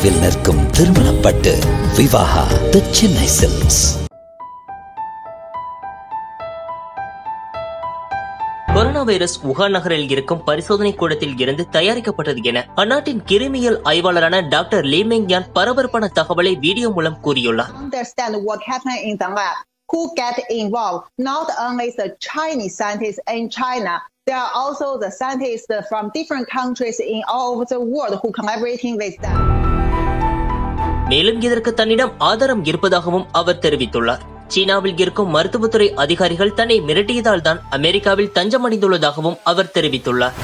கனவில் நிற்கும் திருமணப்பட்டு விவாகா the Chennai silks corona virus Wuhan நகரில் இருக்கும் பரிசோதனை கூடத்தில் இருந்து தயாரிக்கப்பட்டது என அந்நாட்டின் கிருமியல் ஆய்வாளரான டாக்டர் லீ மெங் யான் பரபரப்பான தகவலை வீடியோ மூலம் கூறியுள்ளார் understand what happened in the lab, who get involved. Not only the Chinese scientists in China, there are also the scientists from different countries in all over the world who collaborating with them. மேலும் இதற்கு தன்னிடம் ஆதாரம் இருப்பதாகவும் அவர் தெரிவித்துள்ளார் சீனாவில் இருக்கும் மருத்துவத்துறை அதிகாரிகள் தன்னை மிரட்டியதால் தான் அமெரிக்காவில் தஞ்சமடைந்துள்ளதாகவும் அவர் தெரிவித்துள்ளார்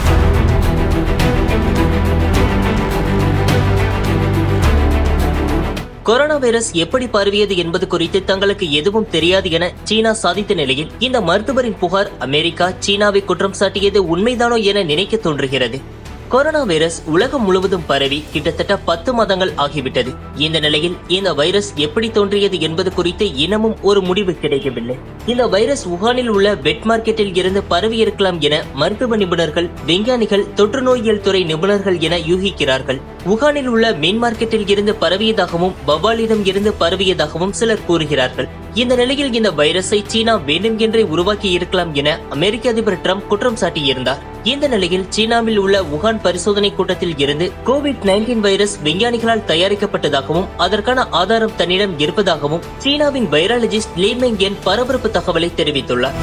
கொரோனா வைரஸ் எப்படி பரவியது என்பது குறித்து தங்களுக்கு எதுவும் தெரியாது என சீனா சாதித்த நிலையில் இந்த மருத்துவரின் புகார் அமெரிக்கா சீனாவை குற்றம் சாட்டியது உண்மைதானோ என நினைக்க தோன்றுகிறது கொரோனா வைரஸ் உலகம் முழுவதும் பரவி கிட்டத்தட்ட பத்து மாதங்கள் ஆகிவிட்டது இந்த நிலையில் இந்த வைரஸ் எப்படி தோன்றியது என்பது குறித்து இன்னமும் ஒரு முடிவு கிடைக்கவில்லை இந்த வைரஸ் உகானில் உள்ள வெட் மார்க்கெட்டில் இருந்து பரவி இருக்கலாம் என மருத்துவ நிபுணர்கள் விஞ்ஞானிகள் தொற்று நோயியல் துறை நிபுணர்கள் என யூகிக்கிறார்கள் உகானில் உள்ள மீன் மார்க்கெட்டில் இருந்து பரவியதாகவும் வவாலிடம் இருந்து பரவியதாகவும் சிலர் கூறுகிறார்கள் இந்த நிலையில் இந்த வைரஸை சீனா வேண்டும் என்றே உருவாக்கி இருக்கலாம் என அமெரிக்க அதிபர் ட்ரம்ப் குற்றம் சாட்டியிருந்தார் இந்த நிலையில் சீனாவில் உள்ள உகான் பரிசோதனை கூட்டத்தில் இருந்து கோவிட் நைன்டீன் வைரஸ் விஞ்ஞானிகளால் தயாரிக்கப்பட்டதாகவும் அதற்கான ஆதாரம் தன்னிடம் இருப்பதாகவும் சீனாவின் வைராலஜிஸ்ட் லீ மெங்யன் பரபரப்பு தகவலை தெரிவித்துள்ளார்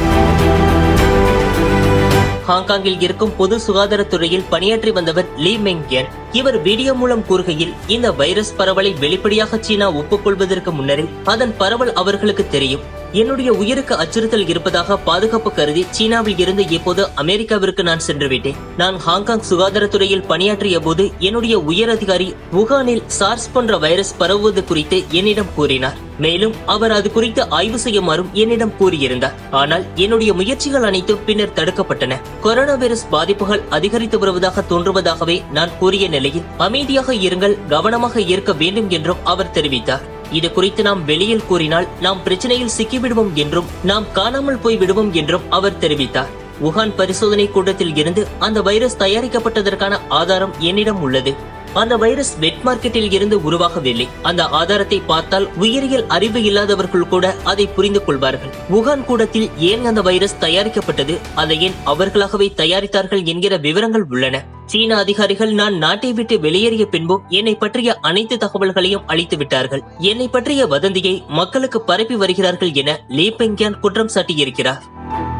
ஹாங்காங்கில் இருக்கும் பொது சுகாதாரத்துறையில் பணியாற்றி வந்தவர் லீ மெங்யன் இவர் வீடியோ மூலம் கூறுகையில் இந்த வைரஸ் பரவலை வெளிப்படையாக சீனா ஒப்புக்கொள்வதற்கு முன்னரே அதன் பரவல் அவர்களுக்கு தெரியும் என்னுடைய உயிருக்கு அச்சுறுத்தல் இருப்பதாக பாதுகாப்பு கருதி சீனாவில் இருந்து இப்போது அமெரிக்காவிற்கு நான் சென்று விட்டேன் நான் ஹாங்காங் சுகாதாரத்துறையில் பணியாற்றிய போது என்னுடைய உயர் அதிகாரி வுகானில் சார்ஸ் போன்ற வைரஸ் பரவுவது குறித்து என்னிடம் கூறினார் மேலும் அவர் அது குறித்து ஆய்வு செய்யுமாறும் என்னிடம் கூறியிருந்தார் ஆனால் என்னுடைய முயற்சிகள் அனைத்தும் பின்னர் தடுக்கப்பட்டன கொரோனா வைரஸ் பாதிப்புகள் அதிகரித்து வருவதாக தோன்றுவதாகவே நான் கூறிய நிலையில் அமைதியாக இருங்கள் கவனமாக இருக்க வேண்டும் என்றும் அவர் தெரிவித்தார் இது குறித்து நாம் வெளியில் கூறினால் நாம் பிரச்சனையில் சிக்கிவிடுவோம் என்றும் நாம் காணாமல் போய் விடுவோம் என்றும் அவர் தெரிவித்தார் வுகான் பரிசோதனை கூட்டத்தில் இருந்து அந்த வைரஸ் தயாரிக்கப்பட்டதற்கான ஆதாரம் என்னிடம் உள்ளது அந்த வைரஸ் வெட் மார்க்கெட்டில் இருந்து உருவாகவில்லை அந்த ஆதாரத்தை பார்த்தால் உயிரியல் அறிவு இல்லாதவர்கள் கூட அதை புரிந்து கொள்வார்கள் வுகான் கூடத்தில் ஏன் அந்த வைரஸ் தயாரிக்கப்பட்டது அதை ஏன் அவர்களாகவே தயாரித்தார்கள் என்கிற விவரங்கள் உள்ளன சீன அதிகாரிகள் நான் நாட்டை விட்டு வெளியேறிய பின்பும் என்னை பற்றிய அனைத்து தகவல்களையும் அளித்து விட்டார்கள் என்னை பற்றிய வதந்தியை மக்களுக்கு பரப்பி வருகிறார்கள் என லீ பெங்கியான் குற்றம் சாட்டியிருக்கிறார்